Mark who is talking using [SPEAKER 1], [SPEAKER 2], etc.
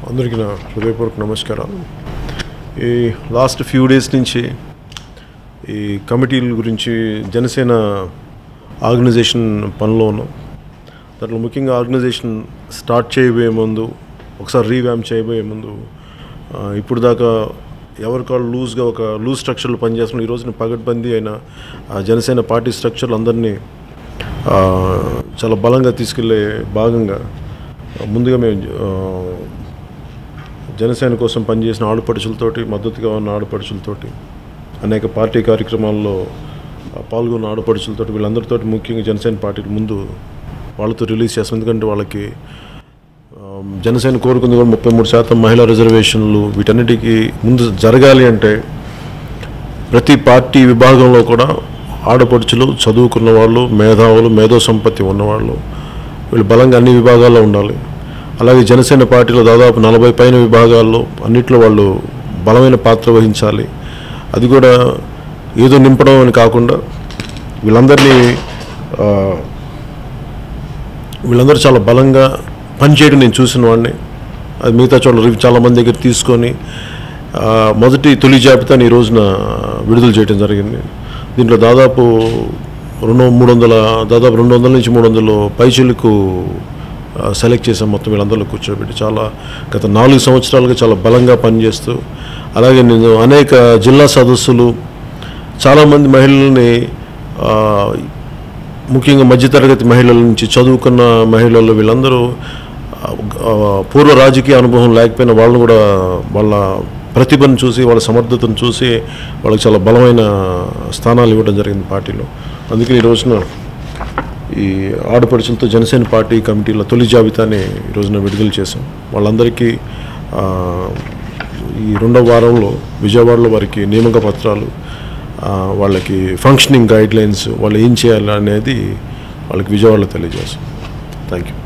[SPEAKER 1] అందరికీ నా హృదయపూర్వక నమస్కారాలు ఈ లాస్ట్ ఫ్యూ డేస్ నుంచి ఈ కమిటీల గురించి జనసేన ఆర్గనైజేషన్ పనిలో ఉన్నాం దాంట్లో ముఖ్యంగా ఆర్గనైజేషన్ స్టార్ట్ చేయబోయే ముందు ఒకసారి రీవ్యామ్ చేయబోయే ముందు ఆ, ఇప్పుడు దాకా ఎవరి కాళ్ళు లూజ్గా ఒక లూజ్ స్ట్రక్చర్లో పనిచేస్తున్న ఈ రోజున పగడ్బందీ అయిన ఆ జనసేన పార్టీ స్ట్రక్చర్లు అందరినీ ఆ, చాలా బలంగా తీసుకెళ్లే భాగంగా ముందుగా మేము ఆ, జనసేన కోసం పనిచేసిన ఆడపడుచులతోటి మద్దతుగా ఉన్న ఆడపడుచులతోటి అనేక పార్టీ కార్యక్రమాల్లో ఆ, పాల్గొన్న ఆడపడుచులతోటి వీళ్ళందరితోటి ముఖ్యంగా జనసేన పార్టీ ముందు వాళ్ళతో రిలీజ్ చేస్తాం ఎందుకంటే వాళ్ళకి ఆ, జనసేన కోరుకుంది కూడా ముప్పై మూడు శాతం మహిళా రిజర్వేషన్లు వీటన్నిటికీ ముందు జరగాలి అంటే ప్రతి పార్టీ విభాగంలో కూడా ఆడపడుచులు చదువుకున్న వాళ్ళు మేధావులు మేధో సంపత్తి ఉన్నవాళ్ళు వీళ్ళు బలంగా అన్ని విభాగాల్లో ఉండాలి అలాగే జనసేన పార్టీలో దాదాపు నలభై పైన విభాగాల్లో అన్నిట్లో వాళ్ళు బలమైన పాత్ర వహించాలి అది కూడా ఏదో నింపడం అని కాకుండా వీళ్ళందరినీ ఆ, వీళ్ళందరూ చాలా బలంగా పనిచేయడం నేను చూసిన వాడిని అది మిగతా చోట్ల రివ్యూ చాలా మంది దగ్గర తీసుకొని ఆ, మొదటి తొలి జాబితాని ఈ రోజున విడుదల చేయడం జరిగింది దీంట్లో దాదాపు రెండు మూడు వందల దాదాపు రెండు వందల నుంచి మూడు వందలు పైచీలకు సెలెక్ట్ చేసాం మొత్తం వీళ్ళందరిలో కూర్చోబెట్టి చాలా గత నాలుగు సంవత్సరాలుగా చాలా బలంగా పనిచేస్తూ అలాగే నేను అనేక జిల్లా సదస్సులు చాలామంది మహిళల్ని ఆ, ముఖ్యంగా మధ్యతరగతి మహిళల నుంచి చదువుకున్న మహిళలు వీళ్ళందరూ ఆ, పూర్వ రాజకీయ అనుభవం లేకపోయినా వాళ్ళు కూడా వాళ్ళ ప్రతిభను చూసి వాళ్ళ సమర్థతను చూసి వాళ్ళకి చాలా బలమైన స్థానాలు ఇవ్వడం జరిగింది పార్టీలో అందుకని ఈ రోజున ఈ ఆడపడుచులతో జనసేన పార్టీ కమిటీల తొలి జాబితాని ఈ రోజున విడుదల చేశాం వాళ్ళందరికీ ఆ, ఈ రెండవ వారంలో విజయవాడలో వారికి నియామక పత్రాలు ఆ, వాళ్ళకి ఫంక్షనింగ్ గైడ్ లైన్స్ వాళ్ళు ఏం చేయాలి అనేది వాళ్ళకి విజయవాడలో తెలియజేస్తాం థ్యాంక్ యూ